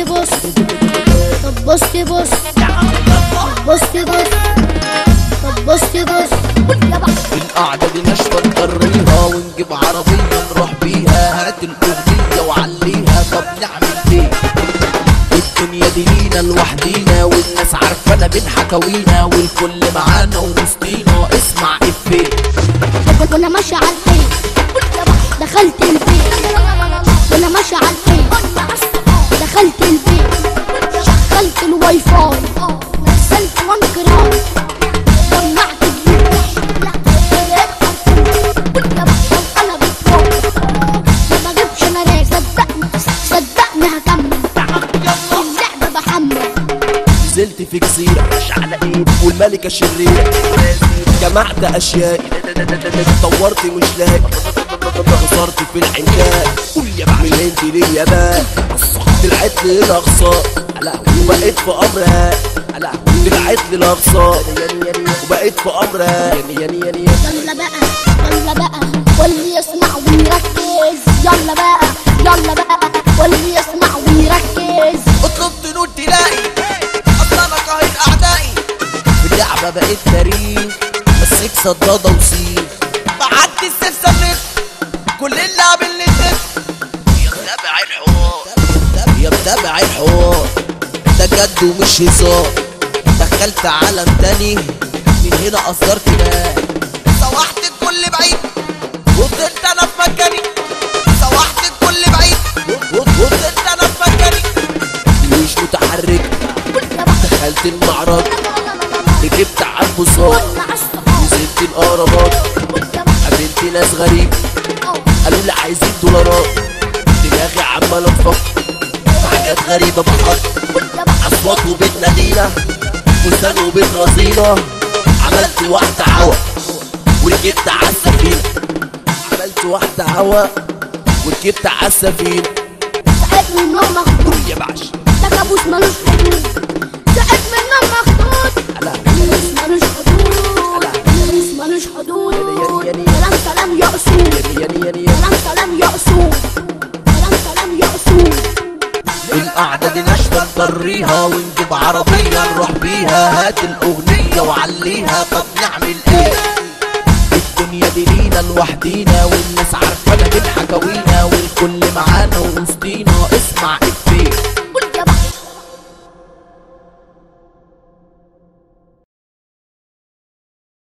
بص طب بص بص بص بص طب بص بص يا بحر القعدة دي نشفة نجريها ونجيب عربية نروح بيها هات الأغنية وعليها طب نعمل ايه الدنيا دي لينا لوحدينا والناس عارفانا من حكاوينا والكل معانا ووسطينا اسمع افيه وانا ماشي على الحيط دخلت البيت وانا ماشي على الحيط دخلت البيت شغلت الواي فاي نزلت وانكراي جمعت ما بجيبش انا صدقني صدقني هكمل اللعبة بحمل نزلت في جزيرة مش على ايد والملكة شريرة جمعت اشياء طورت مش لاقي خسرت في العنكاء من الهند لليابان طلعت لي الاقصى وبقيت في امرها طلعت لي الاقصى وبقيت في امرها يلا بقى يلا بقى واللي يسمع ويركز يلا بقى يلا بقى واللي يسمع ويركز اطلب تنول تلاقي اصلا انا قاهر اعدائي في اللعبه بقيت تاريخ مسك صداده وسيف بعدي السيف سميت كل اللعب اللي تف يا متابع الحوار يا متابع الحوار ده جد ومش هزار دخلت عالم تاني من هنا اصدرت نار سوحت الكل بعيد وفضلت انا في مكاني سوحت الكل بعيد وفضلت انا في مكاني مش متحرك دخلت المعرض ركبت على البساط نزلت الاهرامات قابلت ناس غريب قالوا لي عايزين دولارات دماغي عمال انفخ في حاجات غريبة بحط اصوات وبيت نادينا فستان وبيت رصينة عملت واحدة هوا وركبت على السفينة عملت واحدة هوا وركبت على السفينة ساعات من النوم مخدود يا بعش ده كابوس ملوش حدود ساعات من النوم مخدود لا كابوس ملوش حدود كابوس ملوش حدود كلام سلام يا اصول ياني ياني كلام سلام يا اصول كلام سلام يا اصول القعدة دي نشفة نضريها ونجيب عربية نروح بيها هات الأغنية وعليها طب نعمل ايه الدنيا دي لينا لوحدينا والناس عارفانا من حكاوينا والكل معانا ووسطينا